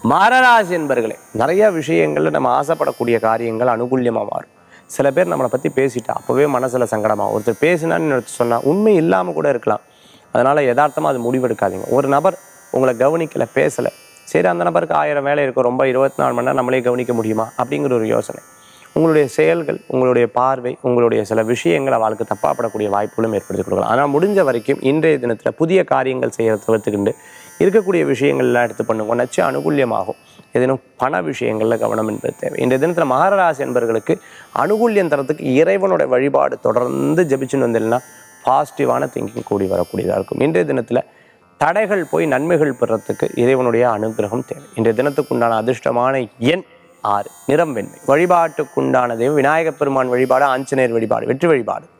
மகராசி என்பர்களே நிறைய விஷயங்கள்ல நம்ம ஆசைப்படக்கூடிய காரியங்கள் அனுகூல்யமா மாறும் சில பேர் நம்மளை பத்தி பேசிட்டா அப்பவே மனசுல சங்கடமா ஒருத்தர் பேசினான்னு இன்னொருத்தர் சொன்னா உண்மை இல்லாம கூட இருக்கலாம் அதனால யதார்த்தமா அது முடிவெடுக்காதீங்க ஒரு நபர் உங்களை கவனிக்கல பேசல சரி அந்த நபருக்கு ஆயிரம் வேலை இருக்கும் ரொம்ப இருபத்தி நாலு மணி நேரம் நம்மளே கவனிக்க முடியுமா அப்படிங்கிற ஒரு யோசனை உங்களுடைய செயல்கள் உங்களுடைய பார்வை உங்களுடைய சில விஷயங்கள் அவளுக்கு தப்பாப்படக்கூடிய வாய்ப்புகளும் ஏற்படுத்தி கொடுக்கலாம் ஆனால் முடிஞ்ச வரைக்கும் இன்றைய தினத்தில் புதிய காரியங்கள் செய்யறத தவிர்த்துக்கிண்டு இருக்கக்கூடிய விஷயங்கள்லாம் எடுத்து பண்ணுங்க நச்சு அனுகூல்யமாகும் ஏதேனும் பண விஷயங்களில் கவனம் என்பது தேவை இன்றைய தினத்தில் மகர ராசி என்பவர்களுக்கு அனுகூல்யம் தரத்துக்கு இறைவனுடைய வழிபாடு தொடர்ந்து ஜபிச்சுன்னு வந்தீங்கன்னா பாசிட்டிவான திங்கிங் கூடி வரக்கூடியதாக இருக்கும் இன்றைய தினத்தில் தடைகள் போய் நன்மைகள் பெறத்துக்கு இறைவனுடைய அனுகிரகம் தேவை இன்றைய தினத்துக்குண்டான அதிர்ஷ்டமான எண் ஆறு நிறம் வெண்மை வழிபாட்டுக்குண்டான தெய்வம் விநாயகப் பெருமான் வழிபாடு ஆஞ்சநேயர் வழிபாடு வெற்றி வழிபாடு